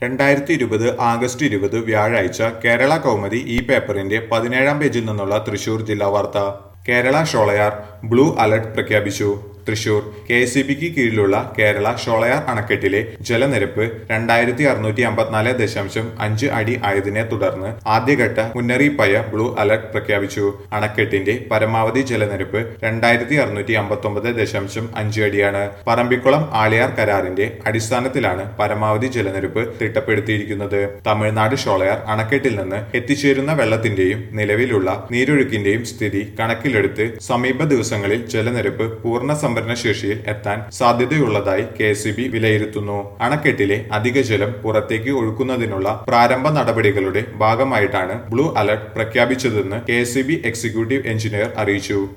രണ്ടായിരത്തി ഇരുപത് ആഗസ്റ്റ് ഇരുപത് വ്യാഴാഴ്ച കേരള കൗമുദി ഈ പേപ്പറിന്റെ പതിനേഴാം പേജിൽ നിന്നുള്ള തൃശൂർ ജില്ലാ വാർത്ത കേരള ഷോളയാർ ബ്ലൂ അലർട്ട് പ്രഖ്യാപിച്ചു തൃശൂർ കെ സി ബിക്ക് കീഴിലുള്ള കേരള ഷോളയാർ അണക്കെട്ടിലെ ജലനിരപ്പ് രണ്ടായിരത്തി അറുന്നൂറ്റി അമ്പത്തിനാല് ദശാംശം അഞ്ച് അടി ആയതിനെ തുടർന്ന് ആദ്യഘട്ട മുന്നറിയിപ്പായ ബ്ലൂ അലർട്ട് പ്രഖ്യാപിച്ചു അണക്കെട്ടിന്റെ പരമാവധി ജലനിരപ്പ് രണ്ടായിരത്തി അറുന്നൂറ്റി അമ്പത്തൊമ്പത് ദശാംശം അഞ്ച് അടിയാണ് പറമ്പിക്കുളം ആളിയാർ കരാറിന്റെ അടിസ്ഥാനത്തിലാണ് പരമാവധി ജലനിരപ്പ് തിട്ടപ്പെടുത്തിയിരിക്കുന്നത് തമിഴ്നാട് ഷോളയാർ അണക്കെട്ടിൽ നിന്ന് എത്തിച്ചേരുന്ന വെള്ളത്തിന്റെയും നിലവിലുള്ള നീരൊഴുക്കിന്റെയും സ്ഥിതി കണക്കിലെടുത്ത് സമീപ ദിവസങ്ങളിൽ ജലനിരപ്പ് പൂർണ്ണ സംഭരണ ശേഷിയിൽ എത്താൻ സാധ്യതയുള്ളതായി കെ സി ബി വിലയിരുത്തുന്നു അണക്കെട്ടിലെ അധിക ജലം പുറത്തേക്ക് ഒഴുക്കുന്നതിനുള്ള പ്രാരംഭ നടപടികളുടെ ഭാഗമായിട്ടാണ് ബ്ലൂ അലർട്ട് പ്രഖ്യാപിച്ചതെന്ന് കെ എക്സിക്യൂട്ടീവ് എഞ്ചിനീയർ അറിയിച്ചു